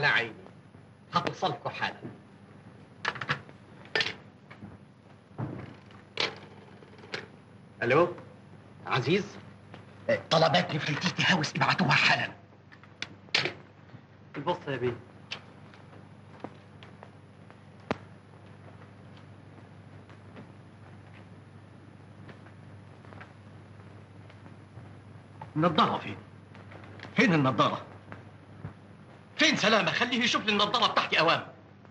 على عيني هتوصلكوا حالا الو عزيز طلبات نفرتيتي هاوس ابعتوها حالا البص يا بيه النضارة فين؟ فين النضارة؟ فين سلامة؟ خليه يشوف لي النضارة بتاعتي أوام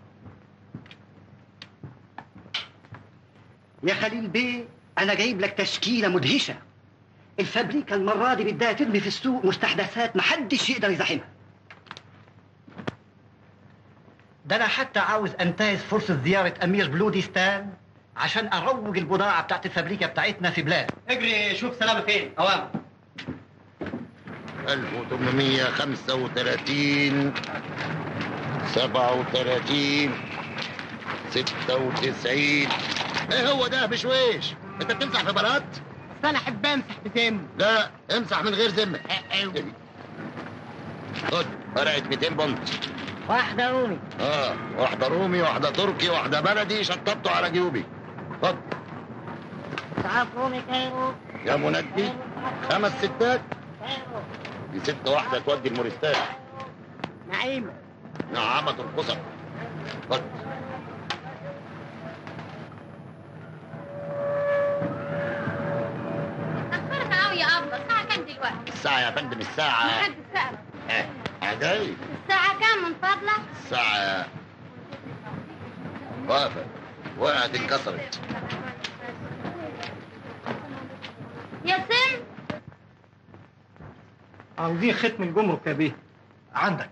يا خليل بيه انا جايب لك تشكيله مدهشه الفابريكا المره دي بدها ترمي في السوق مستحدثات محدش يقدر يزاحمها ده انا حتى عاوز انتهز فرصه زياره امير بلوديستان عشان اروج البضاعه بتاعت الفابريكا بتاعتنا في بلاد اجري شوف سلامة فين اوام 1835 37 96 ايه هو ده بشويش انت بتمسح في بلاط بس انا احب امسح بذم لا امسح من غير ذمه خد ورقه 200 بنط واحدة رومي اه واحده رومي واحده تركي واحده بلدي شطبته على جيوبي خد تعال رومي كايرو يا منجي خمس ستات دي ست واحده تودي المورستان نعيمة نعمة ترقصك خد تأخرنا قوي يا أبلة الساعة كام دلوقتي؟ الساعة يا فندم الساعة لحد الساعة اه عجايب الساعة كام من فضلك؟ الساعة واقفة وقعت انكسرت يا سم عاوزين ختم الجمرك يا بيه عندك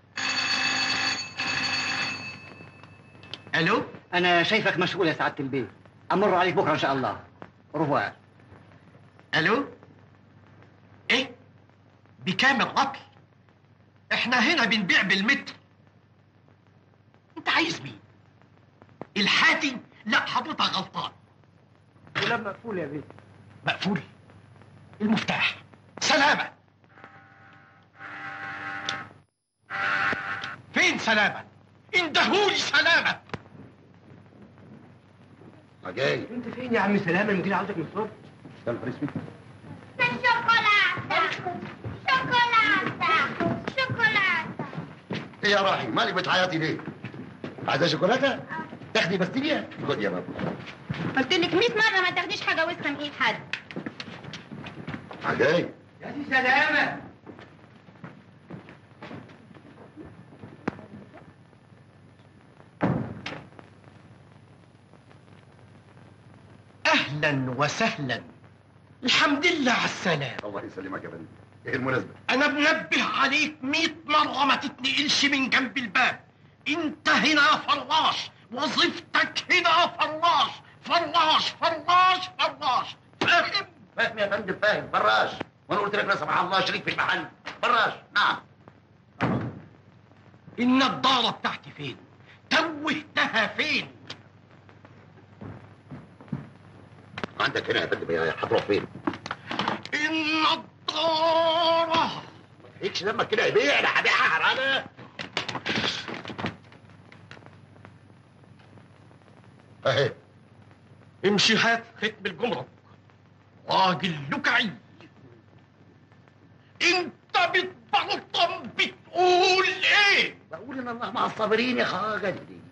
الو انا شايفك مشغول يا سعاده البيه امر عليك بكره ان شاء الله رفوع الو ايه بكام الرطل احنا هنا بنبيع بالمتر انت عايز مين الحاتي لا حضرتك غلطان دولاب مقفول يا بيه مقفول المفتاح سلامة فين سلامة اندهولي سلامة عجايب انت فين يا عم سلامة المدير عاوزك من الصبح يا نهار اسود شوكولاتة شوكولاتة شوكولاتة ايه يا راحي مالك بتعيطي ليه؟ عايزة شوكولاتة؟ تاخدي بستيليا؟ خد يا بابا قلت لك 100 مرة ما تاخديش حاجة وسخة من إيد حد عجايب يا دي سلامة اهلا وسهلا الحمد لله على السلامة الله يسلمك يا فندم ايه المناسبة؟ انا بنبه عليك مئة مرة ما تتنقلش من جنب الباب انت هنا فراش وظيفتك هنا فراش فراش فراش فراش فاهم فاهم يا فندم فاهم فراش وانا قلت لك لا سمح الله شريك في المحل فراش نعم النضارة بتاعتي فين توهتها فين عندك هنا يا فندم هي هتروح فين؟ النضارة ما تحيكش دمك كده يا بيه انا هبيعها حرانة اهي امشي هات ختم الجمرك راجل لكعي انت بتبلطم بتقول ايه بقول ان الله مع الصابرين يا خواجه دي